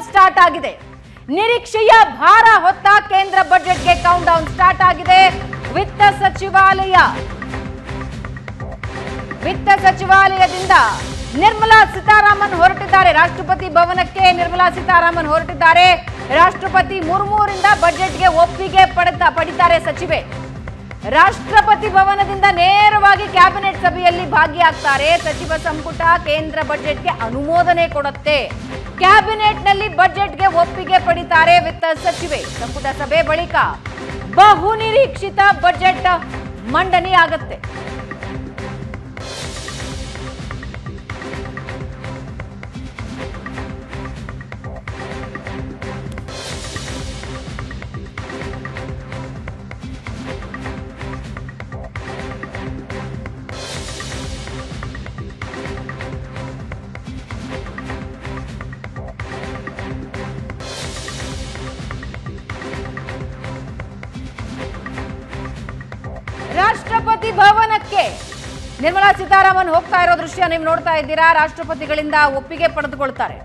Start ಆಗಿದೆ ನಿರೀಕ್ಷೆಯ ಭಾರ ಹೊತ್ತ ಕೇಂದ್ರ ಬಜೆಟ್ಗೆ ಕೌಂಟ್ ಡೌನ್ ಸ್ಟಾರ್ಟ್ ಆಗಿದೆ ವಿತ್ತ ಸಚಿವಾಲಯ ವಿತ್ತ ಸಚಿವಾಲಯದಿಂದ ನಿರ್ಮಲಾ ಸೀತಾರಾಮನ್ ಹೊರಟಿದ್ದಾರೆ ರಾಷ್ಟ್ರಪತಿ ಭವನಕ್ಕೆ ನಿರ್ಮಲಾ ಸೀತಾರಾಮನ್ ಹೊರಟಿದ್ದಾರೆ ರಾಷ್ಟ್ರಪತಿ ಮುರ್ಮುರಿಂದ ಬಜೆಟ್ಗೆ ಒಪ್ಪಿಗೆ ಪಡೆದ ಪಡಿತಾರೆ ಸಚಿವೆ ರಾಷ್ಟ್ರಪತಿ ಭವನದಿಂದ ನೇರವಾಗಿ ಕ್ಯಾಬಿನೆಟ್ ಸಭೆಯಲ್ಲಿ ಭಾಗಿಯಾಗ್ತಾರೆ ಸಚಿವ ಸಂಪುಟ ಕೇಂದ್ರ ಬಜೆಟ್ಗೆ ಅನುಮೋದನೆ ಕೊಡುತ್ತೆ ಕ್ಯಾಬಿನೆಟ್ನಲ್ಲಿ ಬಜೆಟ್ಗೆ ಒಪ್ಪಿಗೆ ಪಡಿತಾರೆ ವಿತ್ತ ಸಚಿವೆ ಸಂಪುಟ ಸಭೆ ಬಳಿಕ ಬಹುನಿರೀಕ್ಷಿತ ಬಜೆಟ್ ಮಂಡನೆಯಾಗುತ್ತೆ ರಾಷ್ಟ್ರಪತಿ ಭವನಕ್ಕೆ ನಿರ್ಮಲಾ ಸೀತಾರಾಮನ್ ಹೋಗ್ತಾ ಇರೋ ದೃಶ್ಯ ನೀವು ನೋಡ್ತಾ ಇದ್ದೀರಾ ರಾಷ್ಟ್ರಪತಿಗಳಿಂದ ಒಪ್ಪಿಗೆ ಪಡೆದುಕೊಳ್ತಾರೆ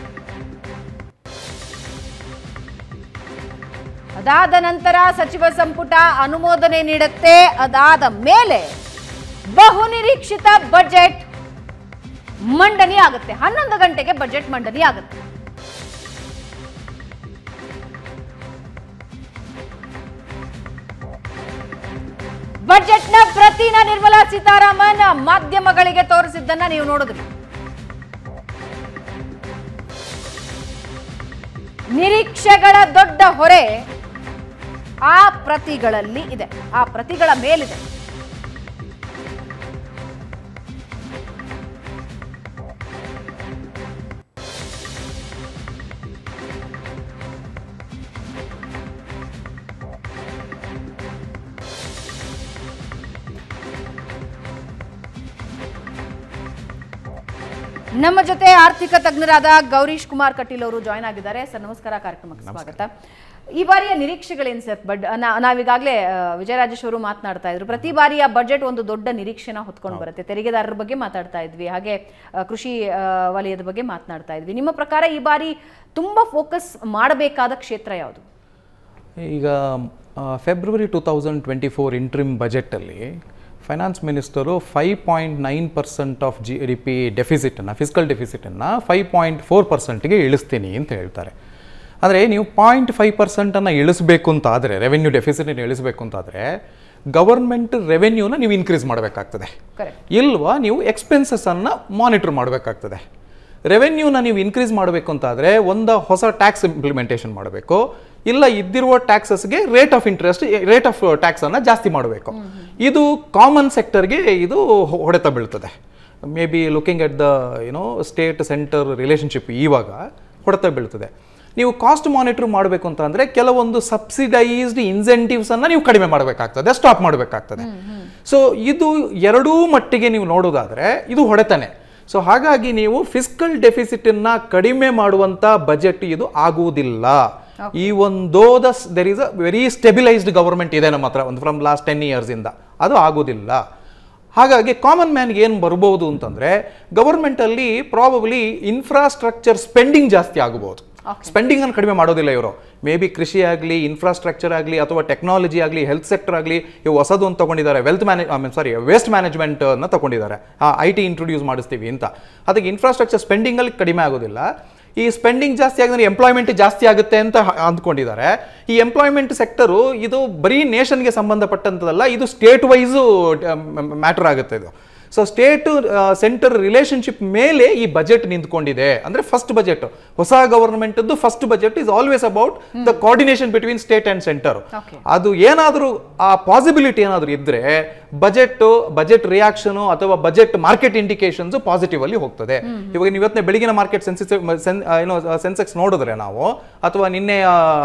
ಅದಾದ ನಂತರ ಸಚಿವ ಸಂಪುಟ ಅನುಮೋದನೆ ನೀಡುತ್ತೆ ಅದಾದ ಮೇಲೆ ಬಹುನಿರೀಕ್ಷಿತ ಬಜೆಟ್ ಮಂಡನೆ ಆಗುತ್ತೆ ಹನ್ನೊಂದು ಗಂಟೆಗೆ ಬಜೆಟ್ ಮಂಡನೆ ಆಗುತ್ತೆ ಬಜೆಟ್ನ ಪ್ರತಿನ ನಿರ್ಮಲಾ ಸೀತಾರಾಮನ್ ಮಾಧ್ಯಮಗಳಿಗೆ ತೋರಿಸಿದ್ದನ್ನ ನೀವು ನೋಡಿದ್ರಿ ನಿರೀಕ್ಷೆಗಳ ದೊಡ್ಡ ಹೊರೆ ಆ ಪ್ರತಿಗಳಲ್ಲಿ ಇದೆ ಆ ಪ್ರತಿಗಳ ಮೇಲಿದೆ ನಮ್ಮ ಜೊತೆ ಆರ್ಥಿಕ ತಜ್ಞರಾದ ಗೌರೀಶ್ ಕುಮಾರ್ ಕಟೀಲ್ ಅವರು ಜಾಯ್ನ್ ಆಗಿದ್ದಾರೆ ಸರ್ ನಮಸ್ಕಾರ ಕಾರ್ಯಕ್ರಮಕ್ಕೆ ಸ್ವಾಗತ ಈ ಬಾರಿಯ ನಿರೀಕ್ಷೆಗಳೇನು ಸರ್ ಬಡ್ ನಾ- ನಾವೀಗಾಗಲೇ ಆ, ವಿಜಯರಾಜೇಶ್ ಅವರು ಮಾತನಾಡ್ತಾ ಇದ್ರು ಪ್ರತಿ ಬಾರಿಯ ಬಜೆಟ್ ಒಂದು ದೊಡ್ಡ ನಿರೀಕ್ಷೆನ ಹೊತ್ಕೊಂಡು ಬರುತ್ತೆ ತೆರಿಗೆದಾರರ ಬಗ್ಗೆ ಮಾತಾಡ್ತಾ ಇದ್ವಿ ಹಾಗೆ ಆ, ಕೃಷಿ ಆ, ವಲಯದ ಬಗ್ಗೆ ಮಾತನಾಡ್ತಾ ಇದ್ವಿ ನಿಮ್ಮ ಪ್ರಕಾರ ಈ ಬಾರಿ ತುಂಬಾ ಫೋಕಸ್ ಮಾಡಬೇಕಾದ ಕ್ಷೇತ್ರ ಯಾವುದು ಈಗ February two thousand twenty four interim ಬಜೆಟಲ್ಲಿ finance minister five point nine percent of G D P ಡೆಫಿಸಿಟನ್ನು ಫಿಸಿಕಲ್ ಡೆಫಿಸಿಟನ್ನು ಫೈವ್ ಪಾಯಿಂಟ್ ಫೋರ್ ಪರ್ಸೆಂಟ್ಗೆ ಇಳಿಸ್ತೀನಿ ಅಂತ ಹೇಳ್ತಾರೆ ಅಂದರೆ ನೀವು ಪಾಯಿಂಟ್ ಫೈವ್ ಪರ್ಸೆಂಟನ್ನು ಇಳಿಸ್ಬೇಕು ಅಂತ ಆದರೆ ರೆವೆನ್ಯೂ ಡೆಫಿಸಿಟನ್ನು ಇಳಿಸ್ಬೇಕು ಅಂತಾದರೆ ಗವರ್ಮೆಂಟ್ ರೆವೆನ್ಯೂನ ನೀವು ಇನ್ಕ್ರೀಸ್ ಮಾಡಬೇಕಾಗ್ತದೆ ಕರೆಕ್ಟ್ ಇಲ್ವಾ ನೀವು ಎಕ್ಸ್ಪೆನ್ಸಸ್ಸನ್ನು ಮಾನಿಟರ್ ಮಾಡಬೇಕಾಗ್ತದೆ ರೆವೆನ್ಯೂನ ನೀವು ಇನ್ಕ್ರೀಸ್ ಮಾಡಬೇಕು ಅಂತಾದರೆ ಒಂದು ಹೊಸ ಟ್ಯಾಕ್ಸ್ ಇಂಪ್ಲಿಮೆಂಟೇಷನ್ ಮಾಡಬೇಕು ಇಲ್ಲ ಇದ್ದಿರುವ ಟ್ಯಾಕ್ಸಸ್ಗೆ rate of interest rate of ಟ್ಯಾಕ್ಸನ್ನು ಜಾಸ್ತಿ ಮಾಡಬೇಕು ಇದು ಕಾಮನ್ ಸೆಕ್ಟರ್ಗೆ ಇದು ಹೊ- ಹೊಡೆತ ಬೀಳ್ತದೆ maybe looking at the you know state centre relationship ಇವಾಗ ಹೊಡೆತ ಬೀಳ್ತದೆ ನೀವು ಕಾಸ್ಟ್ ಮಾನಿಟರ್ ಮಾಡಬೇಕು ಅಂತ ಅಂದರೆ ಕೆಲವೊಂದು ಸಬ್ಸಿಡೈಸ್ಡ್ ಇನ್ಸೆಂಟಿವ್ಸನ್ನು ನೀವು ಕಡಿಮೆ ಮಾಡಬೇಕಾಗ್ತದೆ ಸ್ಟಾಪ್ ಮಾಡಬೇಕಾಗ್ತದೆ ಸೊ ಇದು ಎರಡೂ ಮಟ್ಟಿಗೆ ನೀವು ನೋಡೋದಾದರೆ ಇದು ಹೊಡೆತನೆ ಸೊ ಹಾಗಾಗಿ ನೀವು ಫಿಸ್ಕಲ್ ಡೆಫಿಸಿಟನ್ನ ಕಡಿಮೆ ಮಾಡುವಂಥ ಬಜೆಟ್ ಇದು ಆಗುವುದಿಲ್ಲ ಈ ಒಂದು there is a very stabilised government ಇದೆ ನಮ್ಮ ಹತ್ರ ಒಂದು ಫ್ರಮ್ ಲಾಸ್ಟ್ ಟೆನ್ ಇಯರ್ಸಿಂದ ಅದು ಆಗೋದಿಲ್ಲ ಹಾಗಾಗಿ ಕಾಮನ್ ಮ್ಯಾನ್ಗೆ ಏನು ಬರ್ಬೋದು ಅಂತಂದರೆ ಗವರ್ಮೆಂಟಲ್ಲಿ ಪ್ರಾಬಬ್ಲಿ ಇನ್ಫ್ರಾಸ್ಟ್ರಕ್ಚರ್ ಸ್ಪೆಂಡಿಂಗ್ ಜಾಸ್ತಿ ಆಗಬಹುದು ಸ್ಪೆಂಡಿಂಗ್ ಅನ್ನು ಕಡಿಮೆ ಮಾಡೋದಿಲ್ಲ ಇವರು ಮೇ ಬಿ ಕೃಷಿ ಆಗಲಿ ಇನ್ಫ್ರಾಸ್ಟ್ರಕ್ಚರ್ ಆಗಲಿ ಅಥವಾ ಟೆಕ್ನಾಲಜಿ ಆಗಲಿ ಹೆಲ್ತ್ ಸೆಕ್ಟರ್ ಆಗಲಿ ಇವು ಹೊಸದು ಅಂತ ತಗೊಂಡಿದ್ದಾರೆ wealth manage I mean sorry waste management ಅನ್ನ ತಗೊಂಡಿದ್ದಾರೆ ಐ ಟಿ ಇಂಟ್ರೊಡ್ಯೂಸ್ ಮಾಡಿಸ್ತೀವಿ ಅಂತ ಅದಕ್ಕೆ ಇನ್ಫ್ರಾಸ್ಟ್ರಕ್ಚರ್ ಸ್ಪೆಂಡಿಂಗಲ್ಲಿ ಕಡಿಮೆ ಆಗೋದಿಲ್ಲ ಈ ಸ್ಪೆಂಡಿಂಗ್ ಜಾಸ್ತಿ ಆಗಿದ್ರೆ ಎಂಪ್ಲಾಯ್ಮೆಂಟ್ ಜಾಸ್ತಿ ಆಗುತ್ತೆ ಅಂತ ಹ- ಅಂದ್ಕೊಂಡಿದ್ದಾರೆ ಈ ಎಂಪ್ಲಾಯ್ಮೆಂಟ್ ಸೆಕ್ಟರು ಇದು ಬರೀ ನೇಷನ್ಗೆ ಸಂಬಂಧಪಟ್ಟಂಥದ್ದಲ್ಲ ಇದು ಸ್ಟೇಟ್ ವೈಸು ಮ್ಯಾಟರ್ ಆಗುತ್ತೆ ಇದು ಸೊ ಸ್ಟೇಟ್ ಸೆಂಟರ್ ರಿಲೇಶನ್ಶಿಪ್ ಮೇಲೆ ಈ ಬಜೆಟ್ ನಿಂತ್ಕೊಂಡಿದೆ ಅಂದ್ರೆ ಫಸ್ಟ್ ಬಜೆಟ್ ಹೊಸ government first budget is always about the coordination between state and centre Okay. ಅದು ಏನಾದರೂ ಆ ಪಾಸಿಬಿಲಿಟಿ ಏನಾದರೂ ಇದ್ರೆ ಬಜೆಟ್ ಬಜೆಟ್ ರಿಯಾಕ್ಷನ್ ಅಥವಾ ಬಜೆಟ್ ಮಾರ್ಕೆಟ್ ಇಂಡಿಕೇಶನ್ಸ್ ಪಾಸಿಟಿವ್ ಅಲ್ಲಿ ಹೋಗ್ತದೆ ಇವಾಗ ನೀವು ಇವತ್ತಿನ ಬೆಳಗಿನ ಮಾರ್ಕೆಟ್ ಸೆನ್ಸಿಸ್ ಏನೋ ಸೆನ್ಸೆಕ್ಸ್ ನೋಡಿದ್ರೆ ನಾವು ಅಥವಾ ನಿನ್ನೆ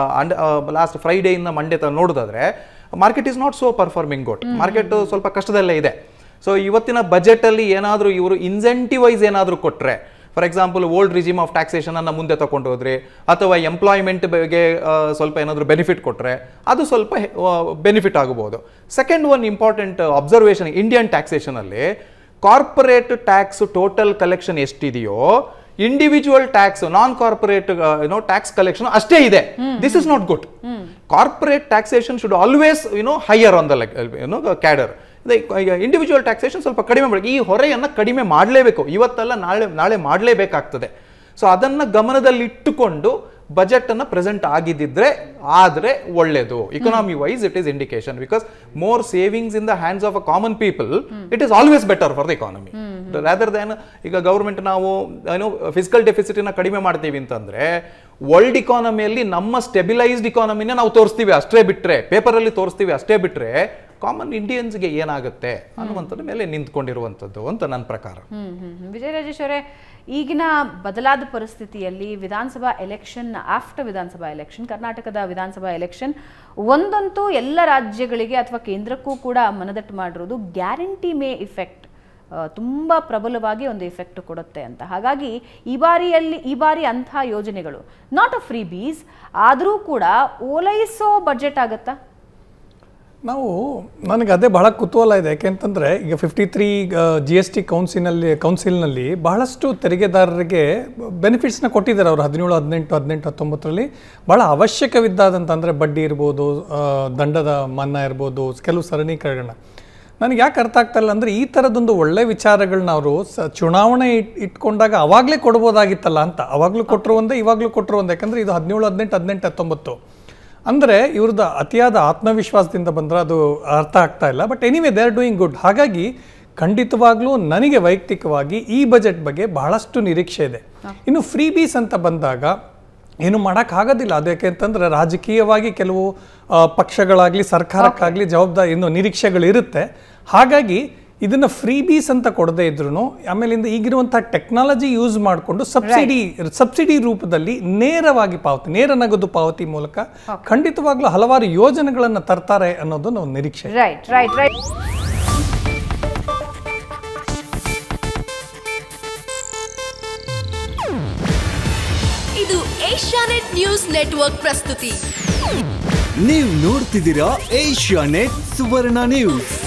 ಲಾಸ್ಟ್ ಫ್ರೈಡೇ ಇಂದ ಮಂಡೇ ತ ನೋಡೋದಾದ್ರೆ market is not so performing good market ಸ್ವಲ್ಪ ಕಷ್ಟದಲ್ಲೇ ಇದೆ ಸೊ ಇವತ್ತಿನ ಬಜೆಟ್ ಅಲ್ಲಿ ಏನಾದರೂ ಇವರು ಇನ್ಸೆಂಟಿವೈಸ್ ಏನಾದರೂ ಕೊಟ್ರೆ for example old regime of taxation ಅನ್ನ ಮುಂದೆ ತಗೊಂಡು ಹೋದ್ರೆ ಅಥವಾ ಎಂಪ್ಲಾಯ್ಮೆಂಟ್ ಬಗ್ಗೆ ಆ, ಸ್ವಲ್ಪ ಏನಾದರೂ ಬೆನಿಫಿಟ್ ಕೊಟ್ರೆ ಅದು ಸ್ವಲ್ಪ ಬೆನಿಫಿಟ್ ಆಗಬಹುದು second one important observation Indian taxation ಅಲ್ಲಿ ಕಾರ್ಪೊರೇಟ್ ಟ್ಯಾಕ್ಸ್ ಟೋಟಲ್ ಕಲೆಕ್ಷನ್ ಎಷ್ಟಿದೆಯೋ individual tax non corporate you know tax collection ಅಷ್ಟೇ ಇದೆ this is not good corporate taxation should always you know higher on the like you know cadre individual taxation ಸ್ವಲ್ಪ ಕಡಿಮೆ ಮಾಡಿ ಈ ಹೊರೆಯನ್ನು ಕಡಿಮೆ ಮಾಡಲೇಬೇಕು ಇವತ್ತಲ್ಲ ನಾಳೆ ನಾಳೆ ಮಾಡಲೇಬೇಕಾಗ್ತದೆ ಸೊ ಅದನ್ನ ಗಮನದಲ್ಲಿಟ್ಟುಕೊಂಡು ಬಜೆಟ್ ಅನ್ನ ಪ್ರೆಸೆಂಟ್ ಆಗಿದ್ದಿದ್ರೆ ಆದ್ರೆ ಒಳ್ಳೇದು economy wise it is indication because more savings in the hands of a common people it is always better for the economy rather than ಈಗ ಗೌರ್ಮೆಂಟ್ ನಾವು ಏನು ಫಿಸಿಕಲ್ ಡೆಫಿಸಿಟ್ ನ ಕಡಿಮೆ ಮಾಡ್ತೀವಿ ಅಂತಂದ್ರೆ ವರ್ಲ್ಡ್ ಇಕಾನಮಿಯಲ್ಲಿ ನಮ್ಮ ಸ್ಟೆಬಿಲೈಸ್ಡ್ ಇಕಾನಮಿನ ನಾವು ತೋರಿಸ್ತೀವಿ ಅಷ್ಟೇ ಬಿಟ್ರೆ ಪೇಪರ್ ಅಲ್ಲಿ ತೋರಿಸ್ತೀವಿ ಅಷ್ಟೇ ಬಿಟ್ರೆ ಕಾಮನ್ ಇಂಡಿಯನ್ಸ್ಗೆ ಏನಾಗುತ್ತೆ ಅನ್ನುವಂಥದ್ರ ಮೇಲೆ ನಿಂತ್ಕೊಂಡಿರುವಂಥದ್ದು ಅಂತ ನನ್ನ ಪ್ರಕಾರ ಹ್ಮ್ ಹ್ಮ್ ಹ್ಮ್. ವಿಜಯ ರಾಜೇಶ್ ಅವರೇ ಈಗಿನ ಬದಲಾದ ಪರಿಸ್ಥಿತಿಯಲ್ಲಿ ವಿಧಾನಸಭಾ ಎಲೆಕ್ಷನ್ ಆಫ್ಟರ್ ವಿಧಾನಸಭಾ ಎಲೆಕ್ಷನ್ ಕರ್ನಾಟಕದ ವಿಧಾನಸಭಾ ಎಲೆಕ್ಷನ್ ಒಂದಂತೂ ಎಲ್ಲ ರಾಜ್ಯಗಳಿಗೆ ಅಥವಾ ಕೇಂದ್ರಕ್ಕೂ ಕೂಡ ಮನದಟ್ಟು ಮಾಡಿರೋದು ಗ್ಯಾರಂಟಿ ಮೇ ಇಫೆಕ್ಟ್ ತುಂಬ ಪ್ರಬಲವಾಗಿ ಒಂದು ಇಫೆಕ್ಟ್ ಕೊಡುತ್ತೆ ಅಂತ ಹಾಗಾಗಿ ಈ ಬಾರಿಯಲ್ಲಿ ಈ ಬಾರಿ ಅಂಥ ಯೋಜನೆಗಳು ನಾಟ್ ಅ ಫ್ರೀ ಬೀಸ್ ಆದರೂ ಕೂಡ ಓಲೈಸೋ ಬಜೆಟ್ ಆಗತ್ತಾ ನಾವು ನನಗೆ ಅದೇ ಬಹಳ ಕುತೂಹಲ ಇದೆ ಯಾಕೆಂತಂದರೆ ಈಗ fifty three G S T ಕೌನ್ಸಿನಲ್ಲಿ ಕೌನ್ಸಿಲ್ನಲ್ಲಿ ಬಹಳಷ್ಟು ತೆರಿಗೆದಾರರಿಗೆ ಬೆನಿಫಿಟ್ಸ್ನ ಕೊಟ್ಟಿದ್ದಾರೆ ಅವರು ಹದಿನೇಳು ಹದಿನೆಂಟು ಹದಿನೆಂಟು ಹತ್ತೊಂಬತ್ತರಲ್ಲಿ ಭಾಳ ಅವಶ್ಯಕವಿದ್ದಾದಂತಂದರೆ ಬಡ್ಡಿ ಇರ್ಬೋದು ಆ, ದಂಡದ ಮನ್ನಾ ಇರ್ಬೋದು ಕೆಲವು ಸರಣೀಕರಣ ನನಗೆ ಯಾಕೆ ಅರ್ಥ ಆಗ್ತಾ ಇಲ್ಲ ಅಂದರೆ ಈ ಥರದೊಂದು ಒಳ್ಳೆ ವಿಚಾರಗಳನ್ನ ಅವರು ಸ ಚುನಾವಣೆ ಇಟ್ ಇಟ್ಕೊಂಡಾಗ ಅವಾಗಲೇ ಕೊಡ್ಬೋದಾಗಿತ್ತಲ್ಲ ಅಂತ ಅವಾಗಲೂ ಕೊಟ್ಟರು ಒಂದೇ ಇವಾಗಲೂ ಕೊಟ್ಟರು ಒಂದೇ ಯಾಕಂದರೆ ಇದು ಹದಿನೇಳು ಹದಿನೆಂಟು ಹದಿನೆಂಟು ಹತ್ತೊಂಬತ್ತು ಅಂದರೆ ಇವ್ರದ್ದು ಅತಿಯಾದ ಆತ್ಮವಿಶ್ವಾಸದಿಂದ ಬಂದರೆ ಅದು ಅರ್ಥ ಆಗ್ತಾ ಇಲ್ಲ but anyway they are doing good ಹಾಗಾಗಿ ಖಂಡಿತವಾಗ್ಲೂ ನನಗೆ ವೈಯಕ್ತಿಕವಾಗಿ ಈ ಬಜೆಟ್ ಬಗ್ಗೆ ಬಹಳಷ್ಟು ನಿರೀಕ್ಷೆ ಇದೆ ಇನ್ನು ಫ್ರೀ ಬೀಸ್ ಅಂತ ಬಂದಾಗ ಏನು ಮಾಡೋಕ್ಕಾಗೋದಿಲ್ಲ ಅದು ಯಾಕೆಂತಂದ್ರೆ ರಾಜಕೀಯವಾಗಿ ಕೆಲವು ಆ, ಪಕ್ಷಗಳಾಗ್ಲಿ ಸರ್ಕಾರಕ್ಕಾಗಲಿ ಜವಾಬ್ದಾರಿ ಇನ್ನು ನಿರೀಕ್ಷೆಗಳಿರುತ್ತೆ ಹಾಗಾಗಿ ಇದನ್ನ ಫ್ರೀ ಬೀಸ್ ಅಂತ ಕೊಡದೇ ಇದ್ರು ಆಮೇಲಿಂದ ಈಗಿರುವಂಥ ಟೆಕ್ನಾಲಜಿ ಯೂಸ್ ಮಾಡಿಕೊಂಡು ಸಬ್ಸಿಡಿ ಸಬ್ಸಿಡಿ ರೂಪದಲ್ಲಿ ನೇರವಾಗಿ ಪಾವತಿ ನೇರ ನಗದು ಪಾವತಿ ಮೂಲಕ ಖಂಡಿತವಾಗ್ಲೂ ಹಲವಾರು ಯೋಜನೆಗಳನ್ನು ತರ್ತಾರೆ ಅನ್ನೋದು ನಾವು ನಿರೀಕ್ಷೆ ರೈಟ್ ರೈಟ್ ರೈಟ್ ಇದು ಏಷ್ಯಾನೆಟ್ ನ್ಯೂಸ್ ನೆಟ್ವರ್ಕ್ ಪ್ರಸ್ತುತಿ ನೀವು ನೋಡ್ತಿದ್ದೀರಾ ಏಷ್ಯಾ ನೆಟ್ ಸುವರ್ಣ ನ್ಯೂಸ್